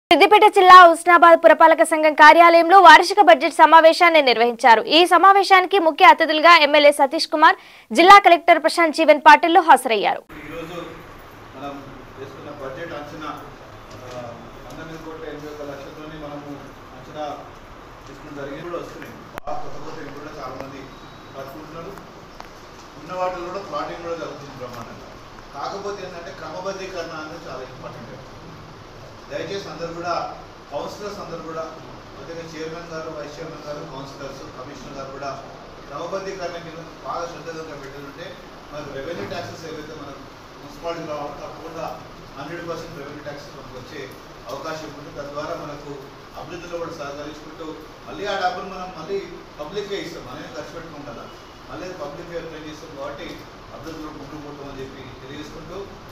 సిద్దిపేట జిల్లా హుస్నాబాద్ పురపాలక సంఘం కార్యాలయంలో వార్షిక బడ్జెట్ సమావేశాన్ని నిర్వహించారు ఈ సమావేశానికి ముఖ్య అతిథులుగా ఎమ్మెల్యే సతీష్ కుమార్ జిల్లా కలెక్టర్ ప్రశాంత్ జీవన్ పాటిల్ హాజరయ్యారు ఈరోజు మనం చేసుకున్న బడ్జెట్ అంచనా ఆ, పంతొమ్మిది కోట్ల ఎనభై ఒక లక్షలతోని మనము అంచనా తీసుకున్న జరిగింది కూడా వస్తున్నాయి బాగా కొత్త కొత్త ఇంట్లో కూడా చాలా మంది కట్టుకుంటున్నారు ఉన్న వాటిలో కూడా ప్లాటింగ్ కూడా జరుగుతుంది బ్రహ్మాండంగా కాకపోతే ఏంటంటే క్రమబద్ధీకరణ అనేది చాలా ఇంపార్టెంట్ దయచేసి అందరు కూడా కౌన్సిలర్స్ అందరు కూడా ముఖ్యంగా చైర్మన్ గారు వైస్ చైర్మన్ గారు కౌన్సిలర్స్ కమిషనర్ గారు కూడా క్రమబద్ధీకరణ కింద బాగా శ్రద్ధగా పెట్టాలంటే మనకు రెవెన్యూ ట్యాక్సెస్ ఏవైతే మనకు మున్సిపాలిటీ రావాలి తప్పకుండా హండ్రెడ్ పర్సెంట్ రెవెన్యూ ట్యాక్సెస్ మనకు వచ్చే అవకాశం ఉంది తద్వారా మనకు అభివృద్ధిలో కూడా సహకరించుకుంటూ మళ్ళీ ఆ డబ్బులు మనం మళ్ళీ పబ్లిక్గా ఇస్తాం మనమే ఖర్చు పెట్టుకోం కదా మళ్ళీ పబ్లిక్గా పే చేస్తాం కాబట్టి అభివృద్ధిలో ముందుకు పోతామని చెప్పి తెలియజేసుకుంటూ